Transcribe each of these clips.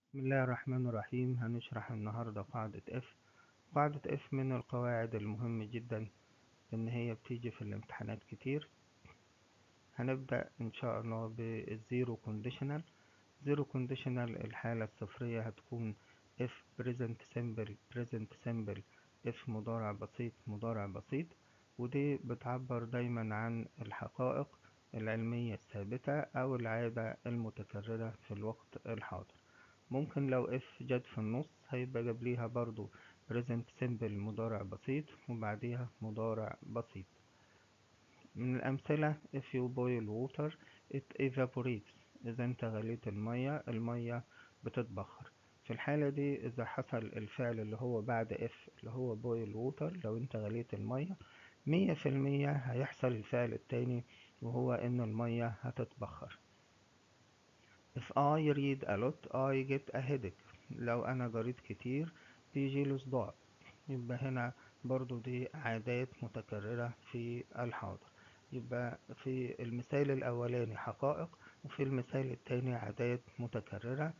بسم الله الرحمن الرحيم هنشرح النهاردة قاعدة F قاعدة F من القواعد المهمة جدا إن هي بتيجي في الامتحانات كتير هنبدأ إن شاء الله بالزيرو كونديشنال زيرو كونديشنال الحالة الصفرية هتكون F present simple present simple F مضارع بسيط مضارع بسيط ودي بتعبر دايما عن الحقائق العلمية الثابتة أو العادة المتكررة في الوقت الحاضر ممكن لو اف جت في النص هيبقى جابليها برضو present simple مضارع بسيط وبعديها مضارع بسيط من الأمثلة if you boil water it evaporates إذا أنت غليت المية المية بتتبخر في الحالة دي إذا حصل الفعل اللي هو بعد if اللي هو boil water لو أنت غليت المية مية في المية هيحصل الفعل التاني وهو إن المية هتتبخر If I read a lot I get a headache لو أنا قريت كتير بيجيلي صداع يبقى هنا برضو دي عادات متكررة في الحاضر يبقى في المثال الأولاني حقائق وفي المثال التاني عادات متكررة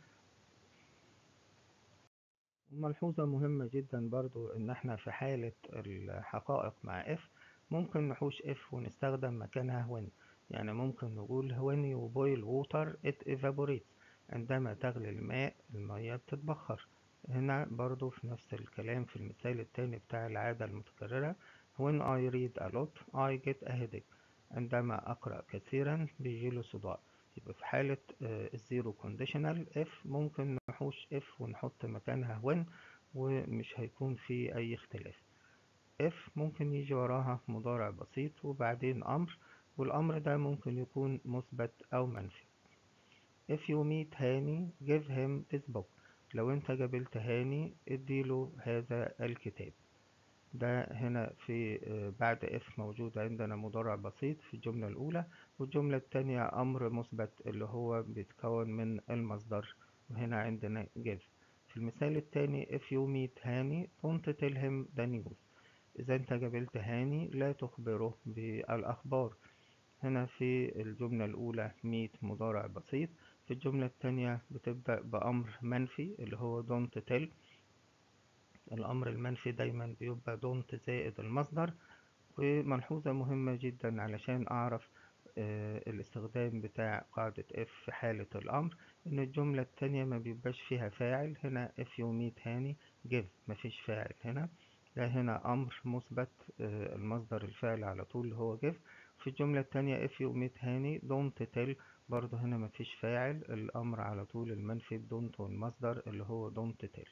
ملحوظة مهمة جدا برضو إن احنا في حالة الحقائق مع if ممكن نحوش if ونستخدم مكانها when يعني ممكن نقول when you boil water it evaporates عندما تغلي الماء المية بتتبخر هنا برضو في نفس الكلام في المثال التاني بتاع العادة المتكررة when I read a lot I get a headache عندما أقرأ كثيرا بيجيله صداع يبقى في حالة الزيرو كونديشنال if ممكن نحوش if ونحط مكانها when ومش هيكون في أي اختلاف if ممكن يجي وراها مضارع بسيط وبعدين أمر والأمر ده ممكن يكون مثبت أو منفي if you meet هاني give him this book لو انت قابلت هاني اديله هذا الكتاب ده هنا في بعد if موجود عندنا مضارع بسيط في الجملة الأولى والجملة التانية أمر مثبت اللي هو بيتكون من المصدر وهنا عندنا give في المثال التاني if you meet هاني don't tell him the news إذا أنت قابلت هاني لا تخبره بالأخبار هنا في الجملة الأولى meet مضارع بسيط في الجملة التانية بتبدأ بأمر منفي اللي هو don't tell الأمر المنفي دايما بيبقى don't زائد المصدر وملحوظة مهمة جدا علشان أعرف آه الاستخدام بتاع قاعدة if في حالة الأمر إن الجملة التانية ما بيبقاش فيها فاعل هنا if you meet هاني give مفيش فاعل هنا ده هنا أمر مثبت آه المصدر الفعل على طول اللي هو give في الجملة التانية if you meet هاني don't tell برضه هنا مفيش فاعل الأمر على طول المنفي don't والمصدر اللي هو don't tell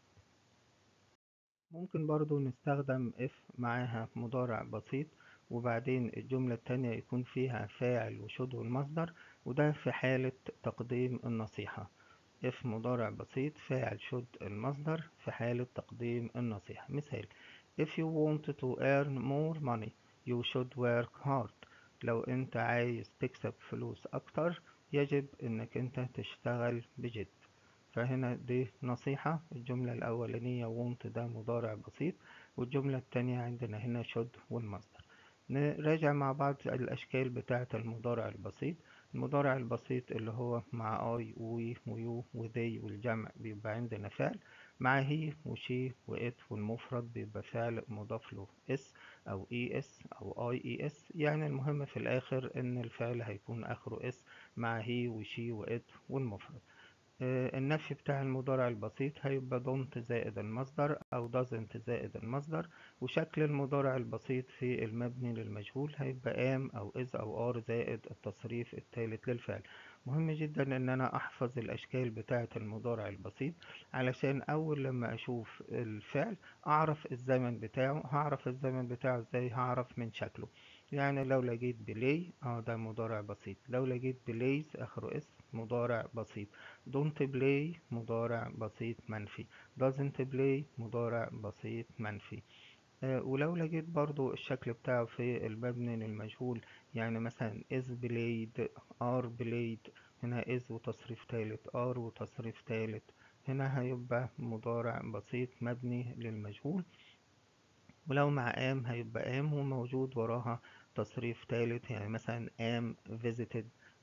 ممكن برضو نستخدم if معاها مضارع بسيط وبعدين الجملة التانية يكون فيها فاعل وشد المصدر وده في حالة تقديم النصيحة if مضارع بسيط فاعل شد المصدر في حالة تقديم النصيحة مثال if you want to earn more money you should work hard لو انت عايز تكسب فلوس اكتر يجب انك انت تشتغل بجد فهنا دي نصيحة الجملة الأولانية want ده مضارع بسيط والجملة التانية عندنا هنا should والمصدر نراجع مع بعض الأشكال بتاعة المضارع البسيط المضارع البسيط اللي هو مع I وي ويو وذي والجمع بيبقى عندنا فعل مع هي وشي وإت والمفرد بيبقى فعل مضاف له اس أو اي اس أو اي اي اس يعني المهم في الآخر إن الفعل هيكون آخره اس مع هي وشي وإت والمفرد النفي بتاع المضارع البسيط هيبقى don't زائد المصدر أو doesn't زائد المصدر وشكل المضارع البسيط في المبني للمجهول هيبقى am أو is أو are زائد التصريف الثالث للفعل مهم جدا إن أنا أحفظ الأشكال بتاعة المضارع البسيط علشان أول لما أشوف الفعل أعرف الزمن بتاعه هعرف الزمن بتاعه إزاي هعرف من شكله يعني لو لقيت بلاي اه ده مضارع بسيط لو لقيت بلايز اخره اس مضارع بسيط don't play مضارع بسيط منفي doesn't play مضارع بسيط منفي آه ولو لقيت برضو الشكل بتاعه في المبني للمجهول يعني مثلا is played are played هنا is وتصريف تالت are وتصريف تالت هنا هيبقى مضارع بسيط مبني للمجهول ولو مع am هيبقى am وموجود وراها تصريف تالت يعني مثلا am visited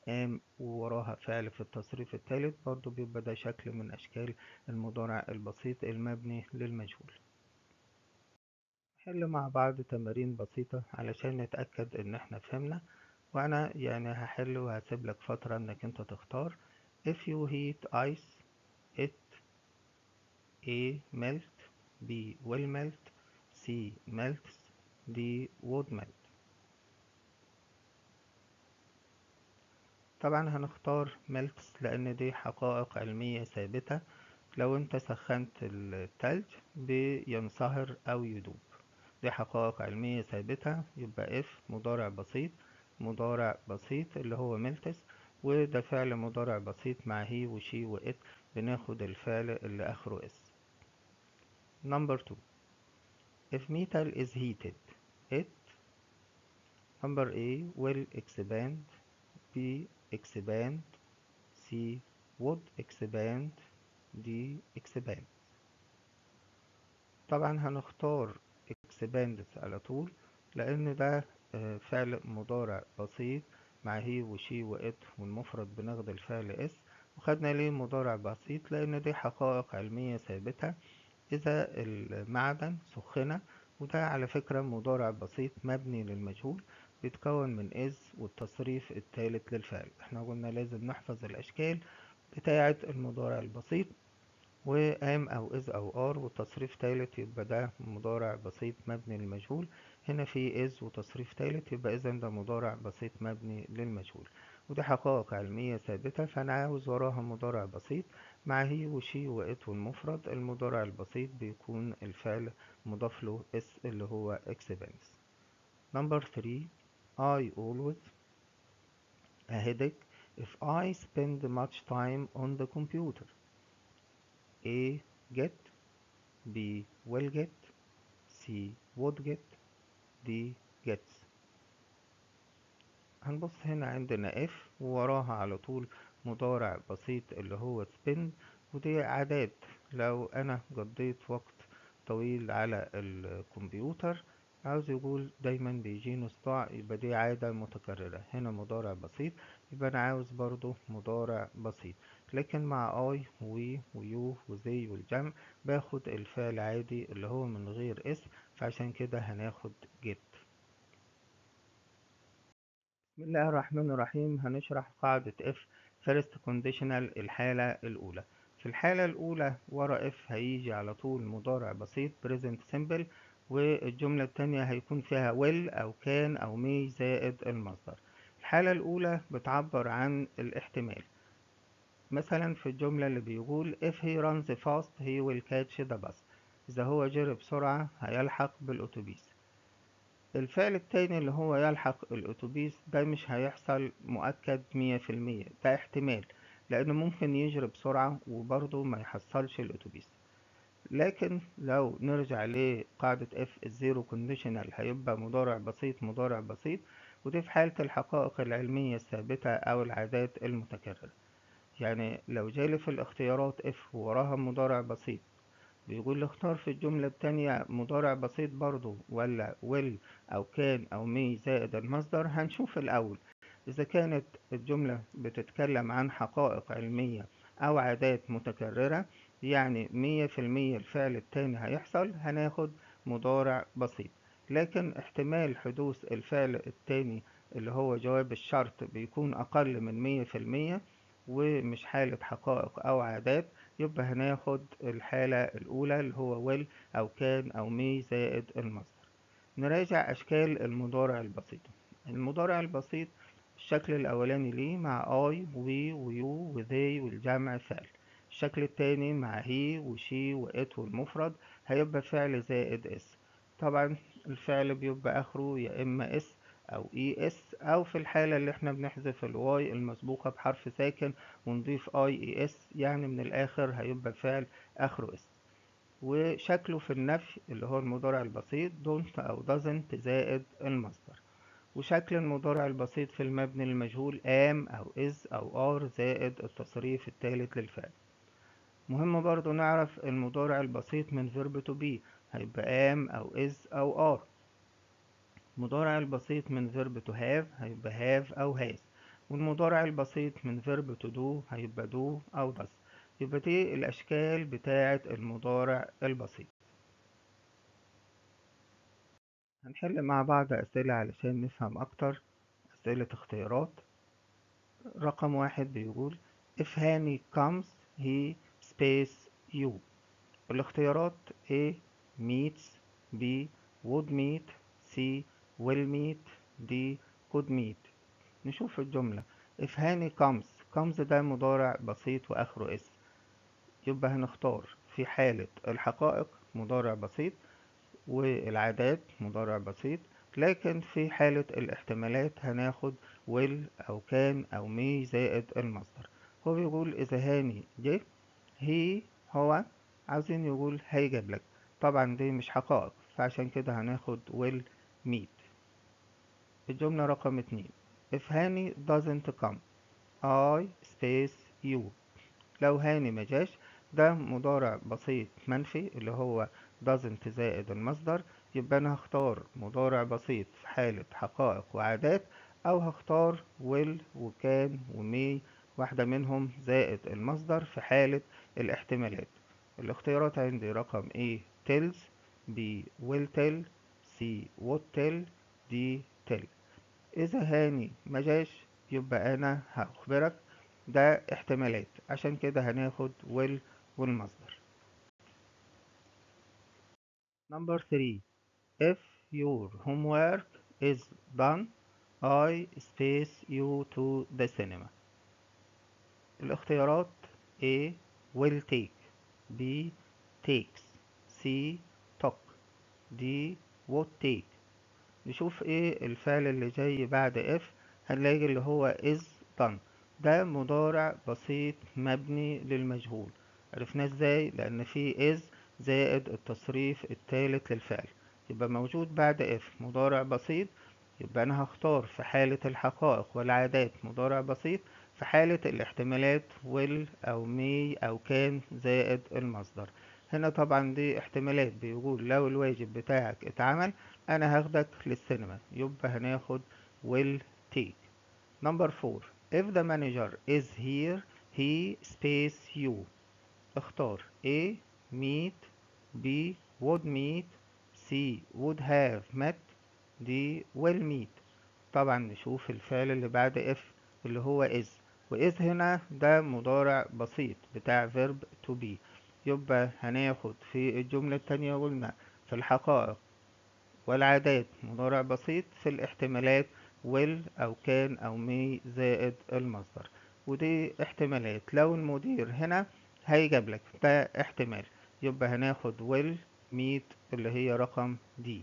am ووراها فعل في التصريف الثالث برضو بيبقى ده شكل من أشكال المضارع البسيط المبني للمجهول نحل مع بعض تمارين بسيطة علشان نتأكد إن احنا فهمنا وأنا يعني هحل وهسيب لك فترة إنك أنت تختار if you heat ice it A melt B will melt C melts D would melt طبعا هنختار melts لأن دي حقائق علمية ثابتة لو انت سخنت التلج بينصهر أو يدوب دي حقائق علمية ثابتة يبقى if مضارع بسيط مضارع بسيط اللي هو melts وده فعل مضارع بسيط مع he وشي وإت بناخد الفعل اللي آخره اس Number two if metal is heated it number A will expand B expand C would expand D expand طبعا هنختار expand على طول لأن ده فعل مضارع بسيط مع هي وشي وإت والمفرد بناخد الفعل اس وخدنا ليه مضارع بسيط لأن دي حقائق علمية ثابتة إذا المعدن سخن وده على فكرة مضارع بسيط مبني للمجهول بيتكون من is والتصريف الثالث للفعل احنا قلنا لازم نحفظ الأشكال بتاعة المضارع البسيط وام أو is أو are والتصريف ثالث يبقى ده مضارع بسيط مبني للمجهول هنا في is وتصريف ثالث يبقى إذا ده مضارع بسيط مبني للمجهول ودي حقائق علمية ثابتة فأنا عاوز وراها مضارع بسيط مع هي وشي وإت والمفرد المضارع البسيط بيكون الفعل مضاف له اس اللي هو expense number 3 I always a headache if I spend much time on the computer A get B will get C would get D gets هنبص هنا عندنا if ووراها على طول مضارع بسيط اللي هو spend ودي عادات لو انا قضيت وقت طويل على الكمبيوتر عاوز يقول دايما بيجيني صداع يبقى دي عادة متكررة هنا مضارع بسيط يبقى انا عاوز برضو مضارع بسيط لكن مع اي وي ويو وزي والجمع باخد الفعل عادي اللي هو من غير اسم فعشان كده هناخد get بسم الله الرحمن الرحيم هنشرح قاعدة if first conditional الحالة الأولى في الحالة الأولى ورا if هيجي على طول مضارع بسيط present simple والجملة التانية هيكون فيها will أو كان أو may زائد المصدر الحالة الأولى بتعبر عن الاحتمال مثلا في الجملة اللي بيقول if he runs fast he will catch the bus إذا هو جري بسرعة هيلحق بالأتوبيس الفعل التاني اللي هو يلحق الأتوبيس ده مش هيحصل مؤكد مية في المية ده احتمال لأنه ممكن يجري بسرعة وبرضه ما يحصلش الأتوبيس لكن لو نرجع لقاعدة اف الزيرو كونديشنال هيبقى مضارع بسيط مضارع بسيط ودي في حالة الحقائق العلمية الثابتة أو العادات المتكررة يعني لو جالي في الاختيارات اف وراها مضارع بسيط بيقول لي اختار في الجملة التانية مضارع بسيط برضو ولا will أو كان أو may زائد المصدر هنشوف الأول إذا كانت الجملة بتتكلم عن حقائق علمية أو عادات متكررة يعني مية في المية الفعل التاني هيحصل هناخد مضارع بسيط لكن احتمال حدوث الفعل التاني اللي هو جواب الشرط بيكون أقل من مية في المية ومش حالة حقائق أو عادات يبقى هناخد الحالة الأولى اللي هو will أو كان أو may زائد المصدر نراجع أشكال المضارع البسيط المضارع البسيط الشكل الأولاني ليه مع I we ويو وذي والجمع فعل الشكل التاني مع هي وشي وإت والمفرد هيبقى فعل زائد اس طبعا الفعل بيبقى آخره يا إما اس أو اي اس أو في الحالة اللي احنا بنحذف الواي المسبوقة بحرف ساكن ونضيف اي اي اس يعني من الآخر هيبقى فعل آخره اس وشكله في النفي اللي هو المضارع البسيط don't أو doesn't زائد المصدر وشكل المضارع البسيط في المبني المجهول am أو is أو are زائد التصريف الثالث للفعل مهم برضو نعرف المضارع البسيط من verb to be هيبقى am أو is أو are المضارع البسيط من verb to have هيبقى have أو has والمضارع البسيط من verb to do هيبقى do أو does يبقى دي الأشكال بتاعة المضارع البسيط هنحل مع بعض أسئلة علشان نفهم أكتر أسئلة اختيارات رقم واحد بيقول if هاني comes he space you الاختيارات A meets B would meet C will meet D could meet نشوف الجملة if هاني comes comes ده مضارع بسيط وآخره اس يبقى هنختار في حالة الحقائق مضارع بسيط والعادات مضارع بسيط لكن في حالة الاحتمالات هناخد will أو كان أو may زائد المصدر هو بيقول إذا هاني جه هي هو عاوزين يقول هيجيب لك طبعا دي مش حقائق فعشان كده هناخد will meet الجملة رقم اتنين if هاني doesn't come I space you لو هاني مجاش ده مضارع بسيط منفي اللي هو doesn't زائد المصدر يبقى انا هختار مضارع بسيط في حالة حقائق وعادات او هختار will وكان ومي واحدة منهم زائد المصدر في حالة الاحتمالات الاختيارات عندي رقم A tells B will tell C would tell D tell إذا هاني مجاش يبقى أنا هخبرك ده احتمالات عشان كده هناخد will والمصدر number 3 if your homework is done I space you to the cinema الاختيارات A will take B takes C took D would take نشوف ايه الفعل اللي جاي بعد if هنلاقي اللي هو is done ده مضارع بسيط مبني للمجهول عرفناه ازاي لان في is زائد التصريف الثالث للفعل يبقى موجود بعد if مضارع بسيط يبقى انا هختار في حالة الحقائق والعادات مضارع بسيط في حالة الاحتمالات will او may او كان زائد المصدر هنا طبعا دي احتمالات بيقول لو الواجب بتاعك اتعمل انا هاخدك للسينما يبقى هناخد will take number 4 if the manager is here he space you اختار A meet B would meet C would have met D will meet طبعا نشوف الفعل اللي بعد if اللي هو is و is هنا ده مضارع بسيط بتاع verb to be يبقى هناخد في الجملة التانية قلنا في الحقائق والعادات مضارع بسيط في الاحتمالات will أو كان أو may زائد المصدر ودي احتمالات لو المدير هنا هيجيب لك ده احتمال يبقى هناخد will meet اللي هي رقم دي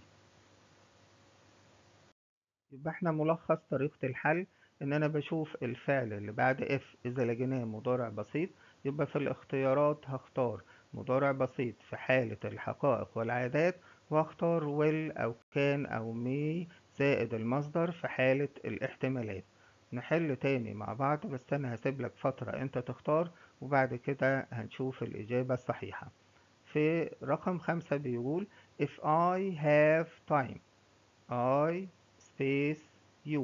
يبقى احنا ملخص طريقة الحل ان انا بشوف الفعل اللي بعد if اذا لقيناه مضارع بسيط يبقى في الاختيارات هختار مضارع بسيط في حالة الحقائق والعادات واختار will او كان او may زائد المصدر في حالة الاحتمالات نحل تاني مع بعض بس انا هسيب لك فترة انت تختار وبعد كده هنشوف الاجابة الصحيحة في رقم خمسة بيقول if I have time I space you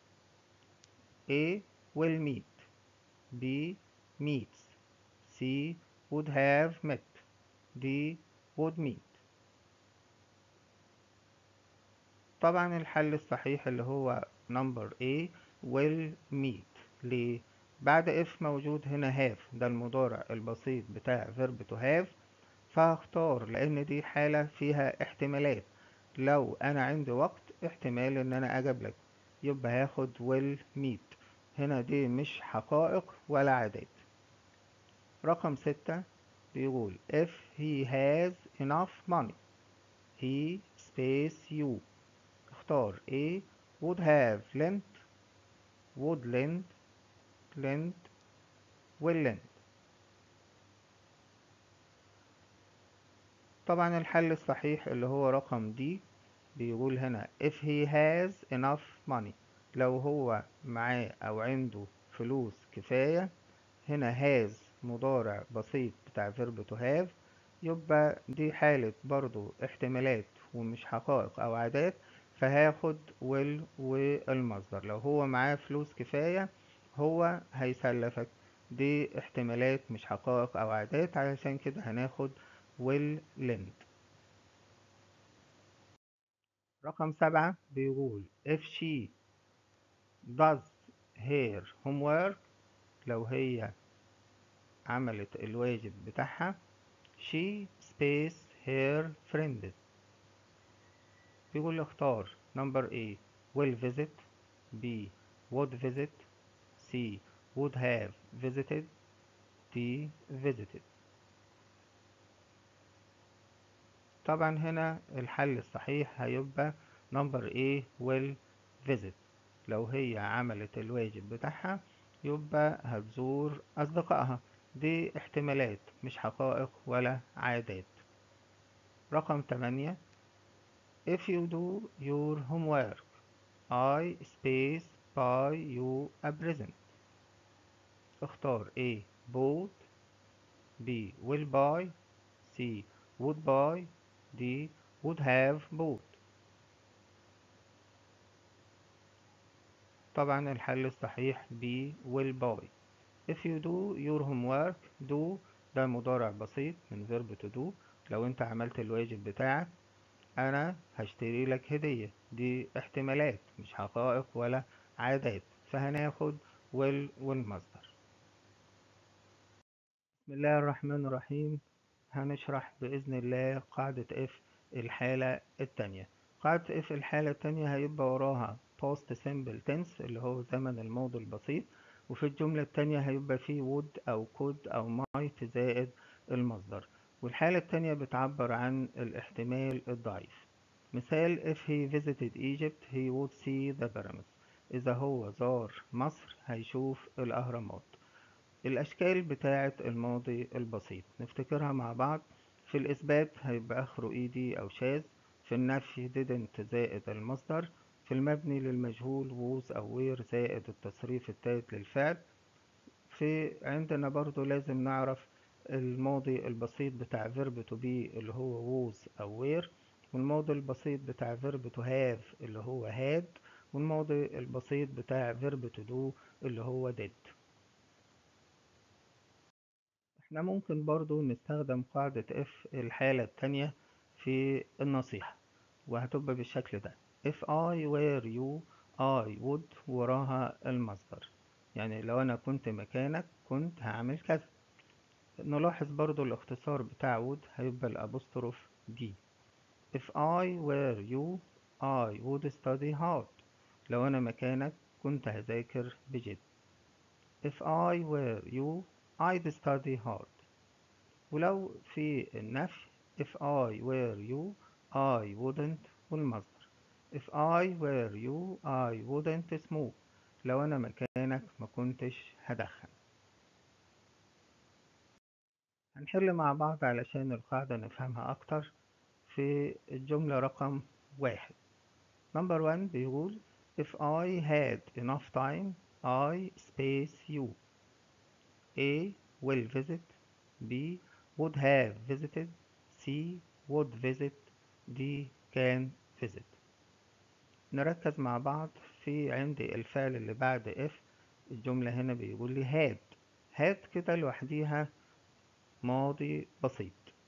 A will meet B meets C would have met D would meet طبعا الحل الصحيح اللي هو number A will meet ليه؟ بعد if موجود هنا have ده المضارع البسيط بتاع verb to have فهختار لان دي حالة فيها احتمالات لو انا عندي وقت احتمال ان انا اجيب لك يبقى هاخد will meet هنا دي مش حقائق ولا عادات رقم ستة بيقول if he has enough money he space you اختار A would have lent would lend lend will lend طبعا الحل الصحيح اللي هو رقم دي بيقول هنا if he has enough money لو هو معاه او عنده فلوس كفاية هنا has مضارع بسيط بتاع verb to have يبقى دي حالة برضو احتمالات ومش حقائق او عادات فهاخد will والمصدر لو هو معاه فلوس كفاية هو هيسلفك دي احتمالات مش حقائق او عادات علشان كده هناخد will lend رقم سبعة بيقول if she does her homework لو هي عملت الواجب بتاعها she space her friends بيقول اختار number A will visit B would visit C would have visited D visited طبعا هنا الحل الصحيح هيبقى number A will visit لو هي عملت الواجب بتاعها يبقى هتزور أصدقائها دي احتمالات مش حقائق ولا عادات رقم تمانية If you do your homework I space buy you a present اختار A bought B will buy C would buy D would have bought طبعا الحل الصحيح B will buy if you do your homework do ده مضارع بسيط من verb to do لو انت عملت الواجب بتاعك انا هشتري لك هدية دي احتمالات مش حقائق ولا عادات فهناخد will والمصدر بسم الله الرحمن الرحيم هنشرح بإذن الله قاعدة F الحالة التانية قاعدة F الحالة التانية هيبقى وراها past simple tense اللي هو زمن الماضي البسيط وفي الجملة التانية هيبقى فيه would أو could أو might زائد المصدر والحالة التانية بتعبر عن الاحتمال الضعيف مثال if he visited Egypt he would see the pyramids إذا هو زار مصر هيشوف الأهرامات الأشكال بتاعة الماضي البسيط نفتكرها مع بعض في الإثبات هيبقى آخره إيدي أو شاذ في النفي didn't زائد المصدر في المبني للمجهول was أو were زائد التصريف التالت للفعل في عندنا برضو لازم نعرف الماضي البسيط بتاع verb to be اللي هو was أو were والماضي البسيط بتاع verb to have اللي هو had والماضي البسيط بتاع verb to do اللي هو did احنا ممكن برضو نستخدم قاعدة if الحالة التانية في النصيحة وهتبقى بالشكل ده if I were you I would وراها المصدر يعني لو انا كنت مكانك كنت هعمل كذا نلاحظ برضو الاختصار بتاع would هيبقى الابوستروف دي if I were you I would study hard لو انا مكانك كنت هذاكر بجد if I were you I'd study hard ولو في النفي if I were you I wouldn't والمصدر if I were you I wouldn't smoke لو أنا مكانك ما كنتش هدخن هنحل مع بعض علشان القاعدة نفهمها أكتر في الجملة رقم واحد number one بيقول if I had enough time I space you A will visit B would have visited C would visit D can visit نركز مع بعض في عندي الفعل اللي بعد if الجملة هنا بيقول لي had had كده لوحديها ماضي بسيط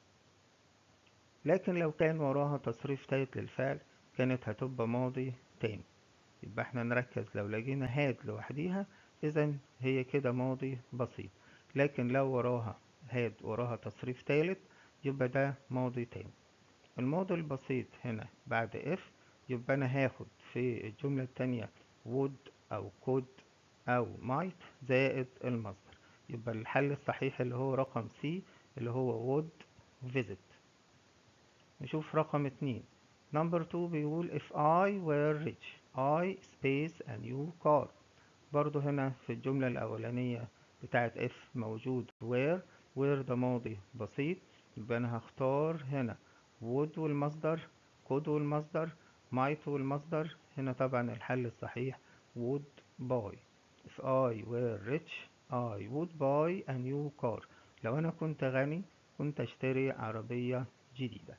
لكن لو كان وراها تصريف تالت للفعل كانت هتبقى ماضي تاني يبقى احنا نركز لو لقينا had لوحديها اذا هي كده ماضي بسيط لكن لو وراها هاد وراها تصريف تالت يبقى ده ماضي تاني الماضي البسيط هنا بعد if يبقى انا هاخد في الجملة التانية would او could او might زائد المصدر يبقى الحل الصحيح اللي هو رقم C اللي هو would visit نشوف رقم اتنين number two بيقول if I were rich I space a new car برضو هنا في الجملة الأولانية بتاعت if موجود where where ده ماضي بسيط يبقى أنا هختار هنا would والمصدر could والمصدر might والمصدر هنا طبعا الحل الصحيح would buy if I were rich I would buy a new car لو أنا كنت غني كنت أشتري عربية جديدة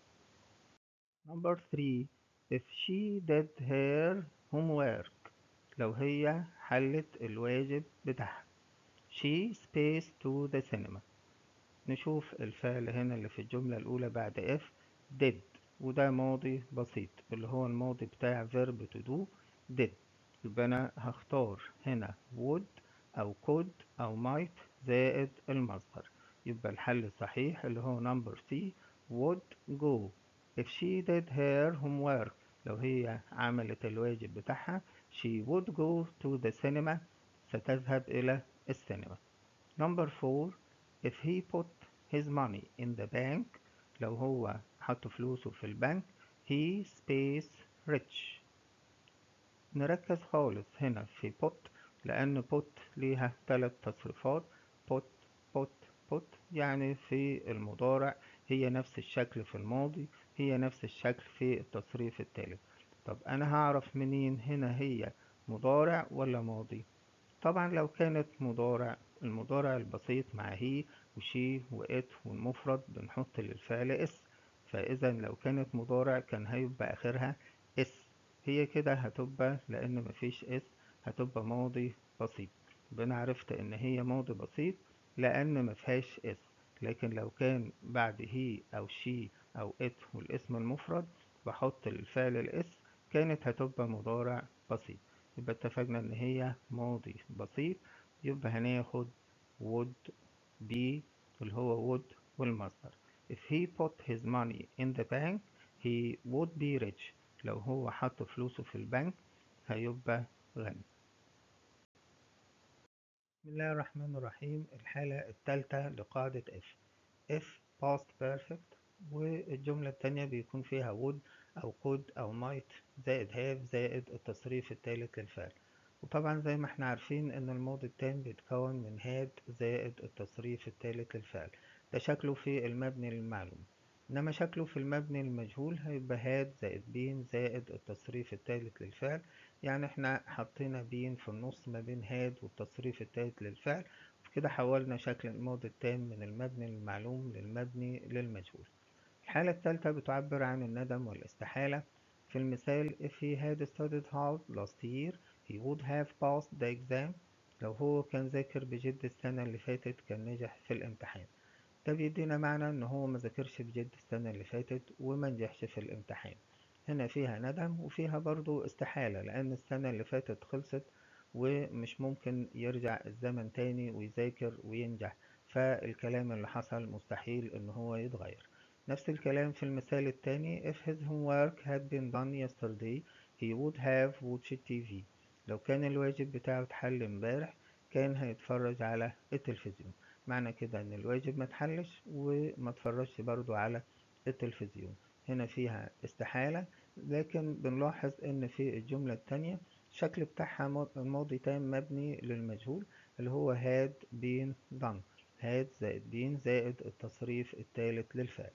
Number three if she did her homework لو هي حلت الواجب بتاعها she space to the cinema نشوف الفعل هنا اللي في الجملة الأولى بعد if did وده ماضي بسيط اللي هو الماضي بتاع verb to do did يبقى أنا هختار هنا would أو could أو might زائد المصدر يبقى الحل الصحيح اللي هو number C would go if she did her homework لو هي عملت الواجب بتاعها she would go to the cinema ستذهب إلى السينما number four if he put his money in the bank لو هو حط فلوسه في البنك he space rich نركز خالص هنا في put لأن put ليها ثلاث تصريفات put put put يعني في المضارع هي نفس الشكل في الماضي هي نفس الشكل في التصريف الثالث طب أنا هعرف منين هنا هي مضارع ولا ماضي طبعا لو كانت مضارع المضارع البسيط مع هي وشي وإت والمفرد بنحط للفعل اس فإذا لو كانت مضارع كان هيبقى آخرها اس هي كده هتبقى لأن مفيش اس هتبقى ماضي بسيط يبقى أنا عرفت إن هي ماضي بسيط لأن مفيهاش اس لكن لو كان بعد هي أو شي أو إت والاسم المفرد بحط للفعل الاس كانت هتبقى مضارع بسيط يبقى اتفقنا ان هي ماضي بسيط يبقى هناخد would be اللي هو would والمصدر if he put his money in the bank he would be rich لو هو حط فلوسه في البنك هيبقى غني بسم الله الرحمن الرحيم الحالة الثالثة لقاعدة if if past perfect والجملة التانية بيكون فيها would أو could أو might زائد have زائد التصريف الثالث للفعل وطبعا زي ما احنا عارفين ان الماضي التام بيتكون من had زائد التصريف الثالث للفعل ده شكله في المبني للمعلوم انما شكله في المبني المجهول هيبقى had زائد been زائد التصريف الثالث للفعل يعني احنا حطينا been في النص ما بين had والتصريف الثالث للفعل وكده حولنا شكل الماضي التام من المبني للمعلوم للمبني للمجهول الحالة الثالثة بتعبر عن الندم والاستحالة في المثال if he had studied hard last year he would have passed the exam لو هو كان ذاكر بجد السنة اللي فاتت كان نجح في الامتحان ده بيدينا معنى ان هو ما ذاكرش بجد السنة اللي فاتت وما نجحش في الامتحان هنا فيها ندم وفيها برضو استحالة لان السنة اللي فاتت خلصت ومش ممكن يرجع الزمن تاني ويذاكر وينجح فالكلام اللي حصل مستحيل ان هو يتغير نفس الكلام في المثال التاني if his homework had been done yesterday he would have watched TV لو كان الواجب بتاعه اتحل امبارح كان هيتفرج على التلفزيون معنى كده ان الواجب ما اتحلش وما اتفرجش برضو على التلفزيون هنا فيها استحالة لكن بنلاحظ ان في الجملة التانية الشكل بتاعها ماضي تام مبني للمجهول اللي هو had been done had زائد been زائد التصريف الثالث للفعل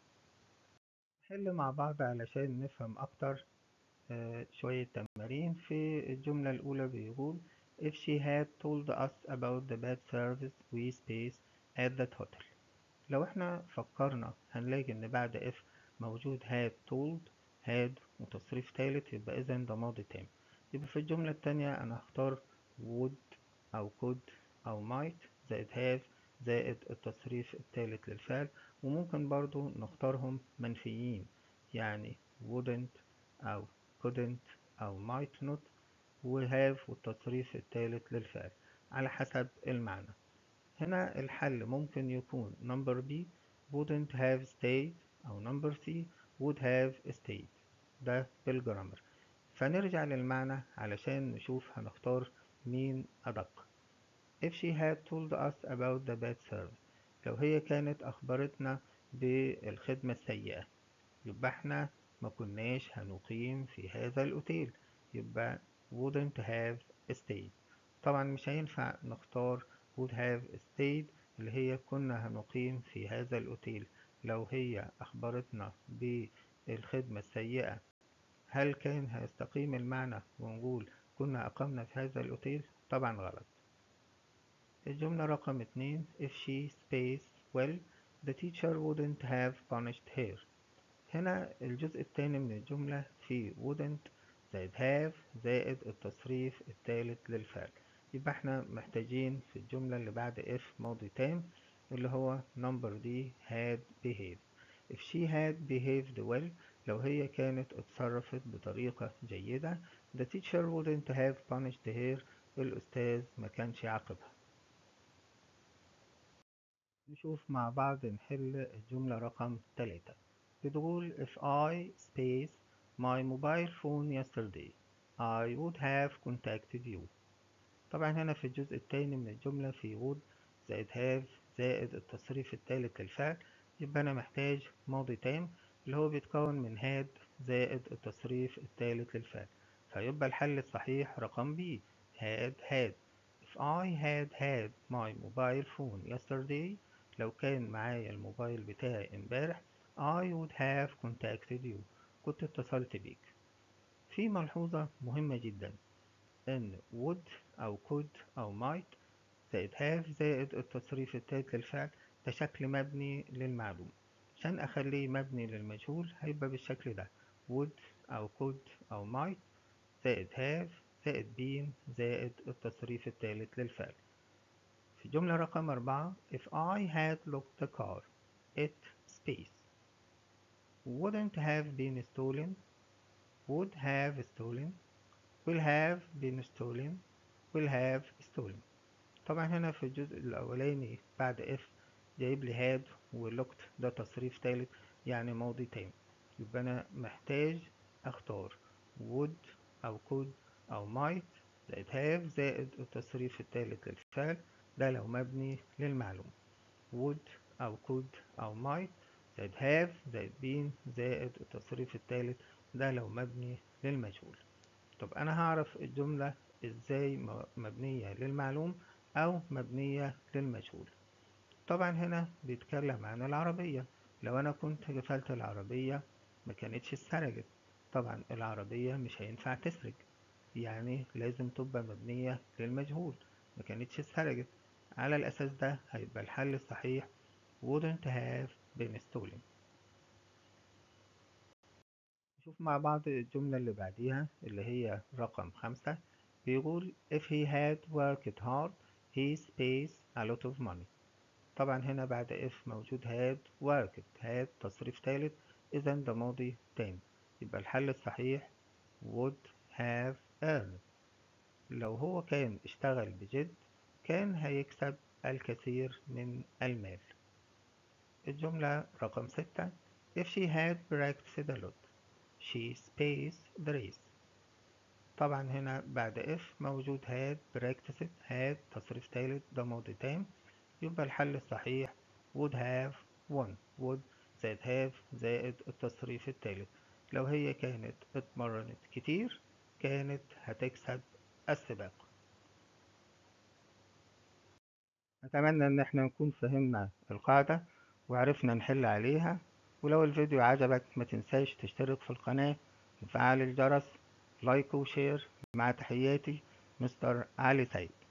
نحل مع بعض علشان نفهم أكتر آه شوية تمارين في الجملة الأولى بيقول if she had told us about the bad service we space at that hotel لو احنا فكرنا هنلاقي ان بعد if موجود had told had وتصريف تالت يبقى اذا ده ماضي تام يبقى في الجملة التانية انا هختار would او could او might زائد have زائد التصريف الثالث للفعل وممكن برضو نختارهم منفيين يعني wouldn't أو couldn't أو might not و have والتصريف الثالث للفعل على حسب المعنى هنا الحل ممكن يكون number B wouldn't have stayed أو number C would have stayed ده بالجرامر فنرجع للمعنى علشان نشوف هنختار مين أدق if she had told us about the bad service لو هي كانت أخبرتنا بالخدمة السيئة يبقى احنا ما كناش هنقيم في هذا الأوتيل يبقى wouldn't have stayed طبعا مش هينفع نختار would have stayed اللي هي كنا هنقيم في هذا الأوتيل لو هي أخبرتنا بالخدمة السيئة هل كان هيستقيم المعنى ونقول كنا أقمنا في هذا الأوتيل؟ طبعا غلط الجملة رقم اتنين if she space well the teacher wouldn't have punished her هنا الجزء الثاني من الجملة في wouldn't زائد have زائد التصريف الثالث للفعل يبقى احنا محتاجين في الجملة اللي بعد if ماضي تام اللي هو number دي had behaved if she had behaved well لو هي كانت اتصرفت بطريقة جيدة the teacher wouldn't have punished her الأستاذ ما كانش يعاقبها نشوف مع بعض نحل الجملة رقم تلاتة بتقول if I space my mobile phone yesterday I would have contacted you طبعا هنا في الجزء الثاني من الجملة في would زائد have زائد التصريف الثالث للفعل يبقى أنا محتاج ماضي تام اللي هو بيتكون من had زائد التصريف الثالث للفعل فيبقى الحل الصحيح رقم B had had if I had had my mobile phone yesterday لو كان معايا الموبايل بتاعي امبارح I would have contacted you كنت اتصلت بيك في ملحوظة مهمة جدا ان would او could او might زائد have زائد التصريف التالت للفعل ده شكل مبني للمعلوم عشان اخليه مبني للمجهول هيبقى بالشكل ده would او could او might زائد have زائد been زائد التصريف التالت للفعل في جملة رقم أربعة if I had locked the car it space wouldn't have been stolen would have stolen will have been stolen will have stolen طبعا هنا في الجزء الأولاني بعد if جايب لي had و looked ده تصريف تالت يعني ماضي تام يبقى أنا محتاج أختار would أو could أو might زائد have زائد التصريف التالت للفعل ده لو مبني للمعلوم would أو could أو might زائد have زائد been زائد التصريف التالت ده لو مبني للمجهول طب أنا هعرف الجملة إزاي مبنية للمعلوم أو مبنية للمجهول طبعا هنا بيتكلم عن العربية لو أنا كنت قفلت العربية ما كانتش اتسرقت طبعا العربية مش هينفع تسرق يعني لازم تبقى مبنية للمجهول ما كانتش اتسرقت على الأساس ده هيبقى الحل الصحيح wouldn't have been stolen نشوف مع بعض الجملة اللي بعديها اللي هي رقم خمسة بيقول if he had worked hard he space a lot of money طبعا هنا بعد if موجود had worked had تصريف ثالث إذا ده ماضي تاني يبقى الحل الصحيح would have earned لو هو كان اشتغل بجد كان هيكسب الكثير من المال الجملة رقم ستة If she had practiced a lot she spaced the race طبعا هنا بعد if موجود had practiced had تصريف ثالث ده ماضي تام يبقى الحل الصحيح would have won would زائد have زائد التصريف الثالث لو هي كانت اتمرنت كتير كانت هتكسب السباق أتمنى إن احنا نكون فهمنا القاعدة وعرفنا نحل عليها ولو الفيديو عجبك ما تنساش تشترك في القناة وفعل الجرس لايك وشير مع تحياتي مستر علي سيد